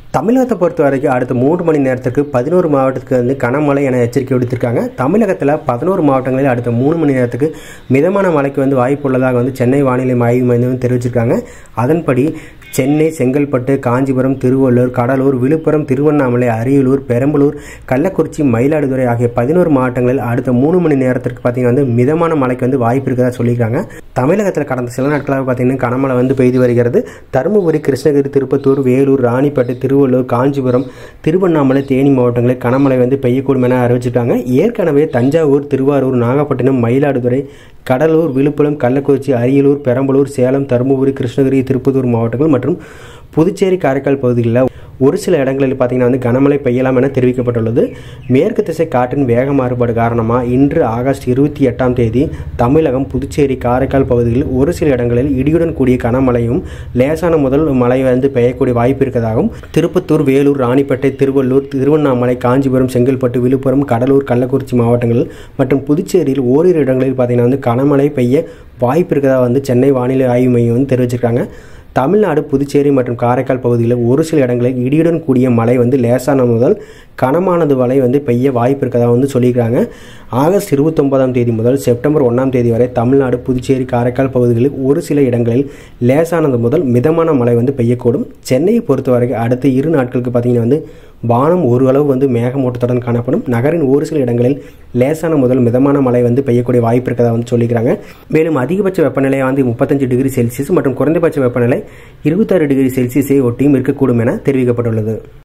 தமிழகத்தை பொறுத்த வரைக்கும் அடுத்த மூன்று மணி நேரத்துக்கு பதினோரு மாவட்டத்துக்கு வந்து கனமழை என எச்சரிக்கை விடுத்திருக்காங்க தமிழகத்தில் பதினோரு மாவட்டங்களில் அடுத்த மூணு மணி நேரத்துக்கு மிதமான மழைக்கு வந்து வாய்ப்பு உள்ளதாக வந்து சென்னை வானிலை ஆய்வு மையம் தெரிவிச்சிருக்காங்க அதன்படி சென்னை செங்கல்பட்டு காஞ்சிபுரம் திருவள்ளூர் கடலூர் விழுப்புரம் திருவண்ணாமலை அரியலூர் பெரம்பலூர் கள்ளக்குறிச்சி மயிலாடுதுறை ஆகிய பதினோரு மாவட்டங்களில் அடுத்த மூணு மணி நேரத்திற்கு பார்த்தீங்கன்னா வந்து மிதமான மழைக்கு வந்து வாய்ப்பு இருக்கிறதா சொல்லியிருக்காங்க தமிழகத்தில் கடந்த சில நாட்களாக பார்த்தீங்கன்னா கனமழை வந்து பெய்து வருகிறது தருமபுரி கிருஷ்ணகிரி திருப்பத்தூர் வேலூர் ராணிப்பேட்டை திருவள்ளூர் காஞ்சிபுரம் திருவண்ணாமலை தேனி மாவட்டங்களில் கனமழை வந்து பெய்யக்கூடும் என அறிவிச்சிருக்காங்க ஏற்கனவே தஞ்சாவூர் திருவாரூர் நாகப்பட்டினம் மயிலாடுதுறை கடலூர் விழுப்புரம் கள்ளக்குறிச்சி அரியலூர் பெரம்பலூர் சேலம் தருமபுரி கிருஷ்ணகிரி திருப்பத்தூர் மாவட்டங்கள் மற்றும் புதுச்சேரி காரைக்கால் பகுதிகளில் ஒரு சில இடங்களில் பார்த்தீங்கன்னா வந்து கனமழை பெய்யலாம் என தெரிவிக்கப்பட்டுள்ளது மேற்கு திசை காற்றின் வேக மாறுபாடு காரணமாக இன்று ஆகஸ்ட் இருபத்தி எட்டாம் தேதி தமிழகம் புதுச்சேரி காரைக்கால் பகுதிகளில் ஒரு சில இடங்களில் இடியுடன் கூடிய கனமழையும் லேசான முதல் மழை வந்து பெய்யக்கூடிய வாய்ப்பு இருப்பதாகவும் திருப்பத்தூர் வேலூர் ராணிப்பேட்டை திருவள்ளூர் திருவண்ணாமலை காஞ்சிபுரம் செங்கல்பட்டு விழுப்புரம் கடலூர் கள்ளக்குறிச்சி மாவட்டங்கள் மற்றும் புதுச்சேரியில் ஓரிரு இடங்களில் பார்த்தீங்கன்னா வந்து கனமழை பெய்ய வாய்ப்பு இருக்கிறதா வந்து சென்னை வானிலை ஆய்வு மையம் வந்து தெரிவிச்சிருக்காங்க தமிழ்நாடு புதுச்சேரி மற்றும் காரைக்கால் பகுதிகளில் ஒரு சில இடங்களில் இடியுடன் கூடிய மழை வந்து லேசான முதல் கனமானது வரை வந்து பெய்ய வாய்ப்பு இருக்கிறதா வந்து சொல்லியிருக்காங்க ஆகஸ்ட் இருபத்தொன்பதாம் தேதி முதல் செப்டம்பர் ஒன்றாம் தேதி வரை தமிழ்நாடு புதுச்சேரி காரைக்கால் பகுதிகளில் ஒரு சில இடங்களில் லேசானது முதல் மிதமான மழை வந்து பெய்யக்கூடும் சென்னையை பொறுத்தவரைக்கும் அடுத்த இரு நாட்களுக்கு பார்த்தீங்கன்னா வந்து வானம் ஓரளவு வந்து மேகமூட்டத்துடன் காணப்படும் நகரின் ஒரு சில இடங்களில் லேசான முதல் மிதமான மழை வந்து பெய்யக்கூடிய வாய்ப்பு இருக்கிறதா வந்து சொல்லிக்கிறாங்க மேலும் அதிகபட்ச வெப்பநிலை வந்து முப்பத்தஞ்சு டிகிரி செல்சியஸ் மற்றும் குறைந்தபட்ச வெப்பநிலை இருபத்தாறு டிகிரி செல்சியஸை ஒட்டியும் இருக்கக்கூடும் என தெரிவிக்கப்பட்டுள்ளது